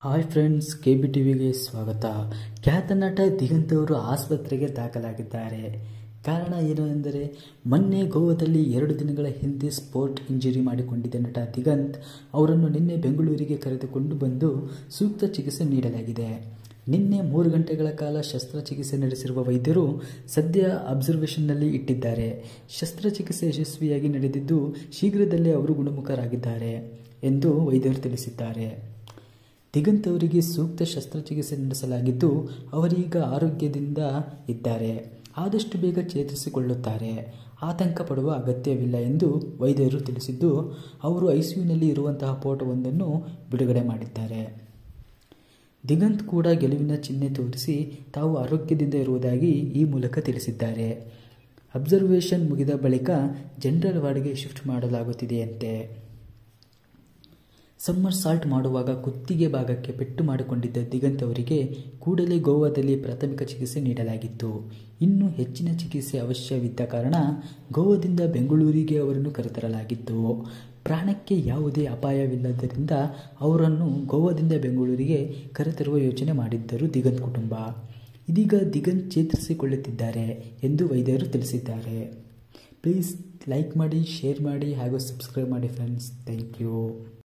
hi friends K B ಟಿವಿಗೆ ಸ್ವಾಗತ ಖ್ಯಾತ ನಟ ದಿಗಂತ್ ಅವರು ಆಸ್ಪತ್ರೆಗೆ ದಾಖಲಾಗಿದ್ದಾರೆ ಕಾರಣ ಏನು ಎಂದರೆ ಮೊನ್ನೆ ಗೋವಾದಲ್ಲಿ ಎರಡು ದಿನಗಳ ಹಿಂದೆ ಸ್ಪೋರ್ಟ್ ಇಂಜುರಿ ಮಾಡಿಕೊಂಡಿದ್ದ ನಟ ದಿಗಂತ್ ಅವರನ್ನು ನಿನ್ನೆ ಬೆಂಗಳೂರಿಗೆ ಕರೆದುಕೊಂಡು ಬಂದು ಸೂಕ್ತ ಚಿಕಿತ್ಸೆ ನೀಡಲಾಗಿದೆ ನಿನ್ನೆ ಮೂರು ಗಂಟೆಗಳ ಕಾಲ ಶಸ್ತ್ರಚಿಕಿತ್ಸೆ ನಡೆಸಿರುವ ವೈದ್ಯರು ಸದ್ಯ ಅಬ್ಸರ್ವೇಷನ್ನಲ್ಲಿ ಇಟ್ಟಿದ್ದಾರೆ ಶಸ್ತ್ರಚಿಕಿತ್ಸೆ ಯಶಸ್ವಿಯಾಗಿ ನಡೆದಿದ್ದು ಶೀಘ್ರದಲ್ಲೇ ಅವರು ಗುಣಮುಖರಾಗಿದ್ದಾರೆ ಎಂದು ವೈದ್ಯರು ತಿಳಿಸಿದ್ದಾರೆ ದಿಗಂತ್ ಅವರಿಗೆ ಸೂಕ್ತ ಶಸ್ತ್ರಚಿಕಿತ್ಸೆ ನಡೆಸಲಾಗಿದ್ದು ಅವರೀಗ ಆರೋಗ್ಯದಿಂದ ಇದ್ದಾರೆ ಆದಷ್ಟು ಬೇಗ ಚೇತರಿಸಿಕೊಳ್ಳುತ್ತಾರೆ ಆತಂಕ ಪಡುವ ಅಗತ್ಯವಿಲ್ಲ ಎಂದು ವೈದ್ಯರು ತಿಳಿಸಿದ್ದು ಅವರು ಐಸಿಯುನಲ್ಲಿ ಇರುವಂತಹ ಫೋಟೋವೊಂದನ್ನು ಬಿಡುಗಡೆ ಮಾಡಿದ್ದಾರೆ ದಿಗಂತ್ ಕೂಡ ಗೆಲುವಿನ ಚಿಹ್ನೆ ತೋರಿಸಿ ತಾವು ಆರೋಗ್ಯದಿಂದ ಇರುವುದಾಗಿ ಈ ಮೂಲಕ ತಿಳಿಸಿದ್ದಾರೆ ಅಬ್ಸರ್ವೇಷನ್ ಮುಗಿದ ಬಳಿಕ ಜನರಲ್ ವಾರ್ಡ್ಗೆ ಶಿಫ್ಟ್ ಮಾಡಲಾಗುತ್ತಿದೆಯಂತೆ ಸಮ್ಮರ್ ಸಾಲ್ಟ್ ಮಾಡುವಾಗ ಕುತ್ತಿಗೆ ಭಾಗಕ್ಕೆ ಪೆಟ್ಟು ಮಾಡಿಕೊಂಡಿದ್ದ ದಿಗಂತ್ ಅವರಿಗೆ ಕೂಡಲೇ ಗೋವಾದಲ್ಲಿ ಪ್ರಾಥಮಿಕ ಚಿಕಿತ್ಸೆ ನೀಡಲಾಗಿತ್ತು ಇನ್ನು ಹೆಚ್ಚಿನ ಚಿಕಿತ್ಸೆ ಅವಶ್ಯವಿದ್ದ ಕಾರಣ ಗೋವಾದಿಂದ ಬೆಂಗಳೂರಿಗೆ ಅವರನ್ನು ಕರೆತರಲಾಗಿತ್ತು ಪ್ರಾಣಕ್ಕೆ ಯಾವುದೇ ಅಪಾಯವಿಲ್ಲದರಿಂದ ಅವರನ್ನು ಗೋವಾದಿಂದ ಬೆಂಗಳೂರಿಗೆ ಕರೆತರುವ ಯೋಚನೆ ಮಾಡಿದ್ದರು ದಿಗಂತ್ ಕುಟುಂಬ ಇದೀಗ ದಿಗಂತ್ ಚೇತರಿಸಿಕೊಳ್ಳುತ್ತಿದ್ದಾರೆ ಎಂದು ವೈದ್ಯರು ತಿಳಿಸಿದ್ದಾರೆ ಪ್ಲೀಸ್ ಲೈಕ್ ಮಾಡಿ ಶೇರ್ ಮಾಡಿ ಹಾಗೂ ಸಬ್ಸ್ಕ್ರೈಬ್ ಮಾಡಿ ಫ್ರೆಂಡ್ಸ್ ಥ್ಯಾಂಕ್ ಯು